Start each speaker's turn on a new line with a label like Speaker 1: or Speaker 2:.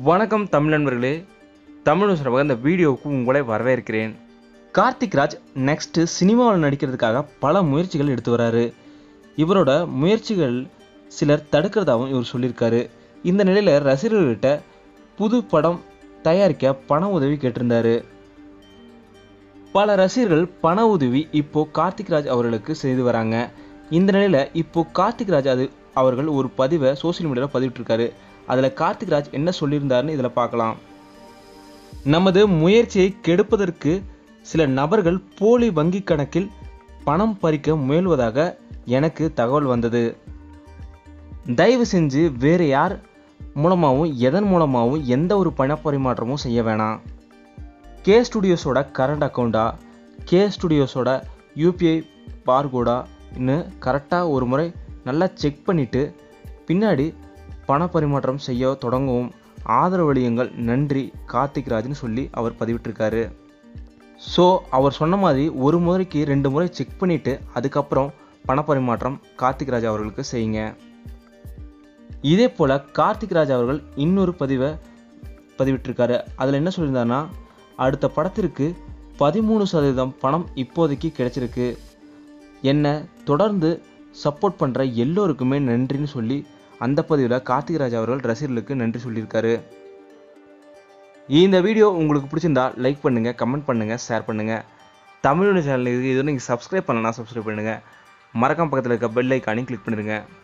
Speaker 1: வணக்கம் தமிழ் நண்பர்களே தமிழ் சார்பாக இந்த வீடியோவுக்கு உங்களை வரவேற்கிறேன் கார்த்திக் ராஜ் நெக்ஸ்ட்டு சினிமாவில் நடிக்கிறதுக்காக பல முயற்சிகள் எடுத்து வராரு இவரோட முயற்சிகள் சிலர் தடுக்கிறதாகவும் இவர் சொல்லியிருக்காரு இந்த நிலையில் ரசிகர்கள்கிட்ட புது படம் தயாரிக்க பண உதவி கேட்டிருந்தாரு பல ரசிகர்கள் பண உதவி இப்போ கார்த்திக் ராஜ் அவர்களுக்கு செய்து வராங்க இந்த நிலையில் இப்போ கார்த்திக் ராஜ் அது அவர்கள் ஒரு பதிவை சோஷியல் மீடியாவில் பதிவிட்டிருக்காரு அதில் கார்த்திக் ராஜ் என்ன சொல்லியிருந்தாருன்னு இதில் பார்க்கலாம் நமது முயற்சியை கெடுப்பதற்கு சில நபர்கள் போலி வங்கி கணக்கில் பணம் பறிக்க முயல்வதாக எனக்கு தகவல் வந்தது தயவு செஞ்சு வேறு யார் மூலமாகவும் எதன் மூலமாகவும் எந்த ஒரு பண பரிமாற்றமும் செய்ய வேணாம் கே ஸ்டுடியோஸோட கரண்ட் அக்கௌண்ட்டா கே ஸ்டுடியோஸோட யூபிஐ பார்கோடா இன்னும் கரெக்டாக ஒரு முறை நல்லா செக் பண்ணிவிட்டு பின்னாடி பண பரிமாற்றம் செய்ய தொடங்கவும் ஆதரவளியுங்கள் நன்றி கார்த்திக் ராஜ்னு சொல்லி அவர் பதிவிட்டிருக்காரு ஸோ அவர் சொன்ன மாதிரி ஒரு முறைக்கு ரெண்டு முறை செக் பண்ணிவிட்டு அதுக்கப்புறம் பண பரிமாற்றம் கார்த்திக் ராஜ் அவர்களுக்கு செய்யுங்க இதே போல் கார்த்திக் ராஜ் அவர்கள் இன்னொரு பதிவை பதிவிட்டிருக்காரு அதில் என்ன சொல்லியிருந்தாருன்னா அடுத்த படத்திற்கு பதிமூணு சதவீதம் பணம் இப்போதைக்கு கிடைச்சிருக்கு என்னை தொடர்ந்து சப்போர்ட் பண்ணுற எல்லோருக்குமே நன்றின்னு சொல்லி அந்த பதிவில் கார்த்திக் ராஜ் அவர்கள் ரசிகர்களுக்கு நன்றி சொல்லியிருக்காரு இந்த வீடியோ உங்களுக்கு பிடிச்சிருந்தா லைக் பண்ணுங்கள் கமெண்ட் பண்ணுங்கள் ஷேர் பண்ணுங்கள் தமிழ் சேனல் இது இது நீங்கள் சப்ஸ்கிரைப் பண்ணலன்னா சப்ஸ்கிரைப் பண்ணுங்கள் மறக்காம பக்கத்தில் இருக்க பெல் ஐக்கானையும் கிளிக் பண்ணிடுங்க